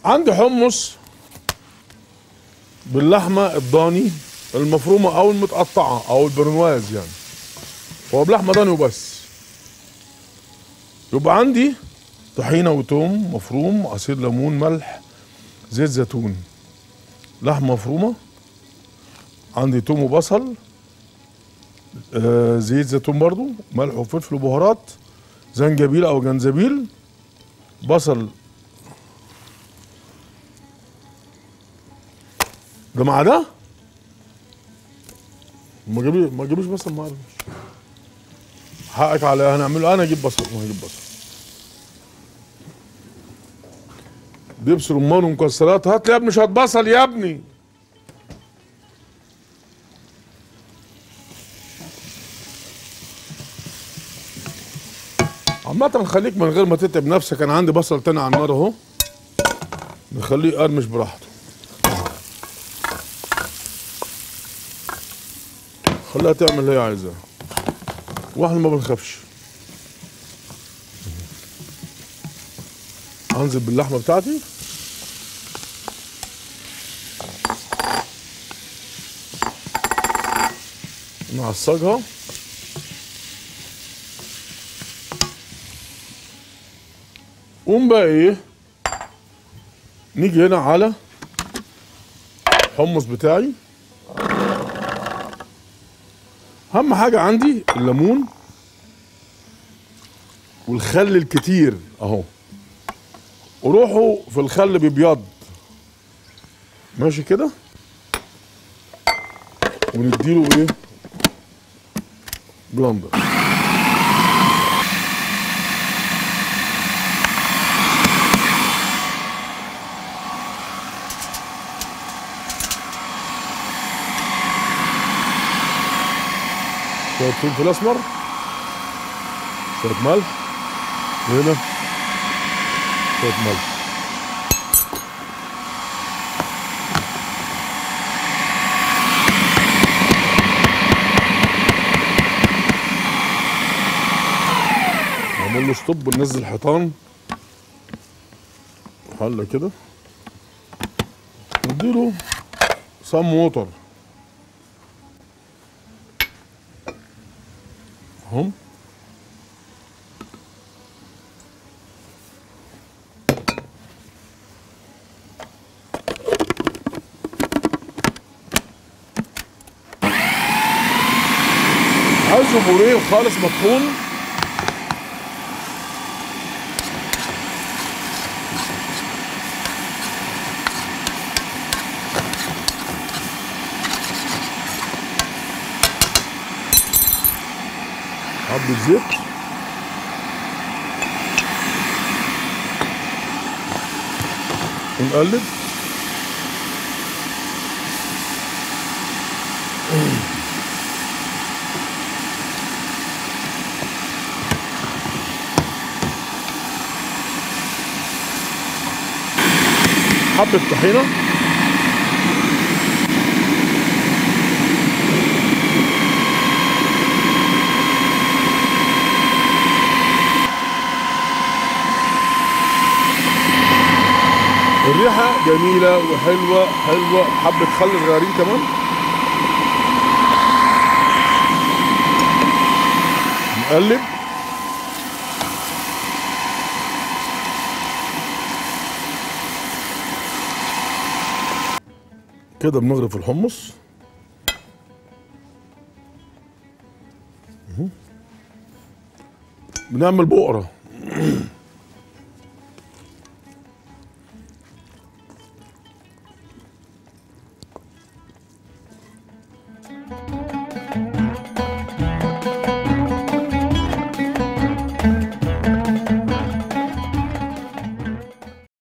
عندي حمص باللحمه الضاني المفرومه او المتقطعه او البرنواز يعني هو بلحمه ضاني وبس يبقى عندي طحينه وتوم مفروم عصير ليمون ملح زيت زيتون لحمه مفرومه عندي توم وبصل آه زيت زيتون برضو ملح وفلفل وبهارات زنجبيل او جنزبيل بصل ده مع ده ما جابي ما جابوش بصل مع ده حقك على هنعمله انا اجيب بصل ما هجيب بصل دبس رمان ومكسرات هات لي يا ابني شويه بصل يا ابني عامة خليك من غير ما تتعب نفسك انا عندي بصل تاني على النار اهو نخليه يقرمش براحته خليها تعمل اللي هي عايزاه واحنا ما بنخافش هنزل باللحمه بتاعتي نعصجها قوم بقى ايه نيجي هنا على الحمص بتاعي اهم حاجه عندي الليمون والخل الكتير اهو وروحوا في الخل بيبيض ماشي كده ونديله ايه بلندر شوية فلفل أسمر شوية ملح هنا شوية ملح نعمل له ستوب وننزل حيطان حلة كده نديله سم ووتر اهم عايزه بوريه خالص مطحون حبة زيت ونقلب حبة طحينة الريحة جميلة وحلوة حلوة حبة خل صغيرين كمان نقلب كده بنغرف الحمص مهم. بنعمل بقرة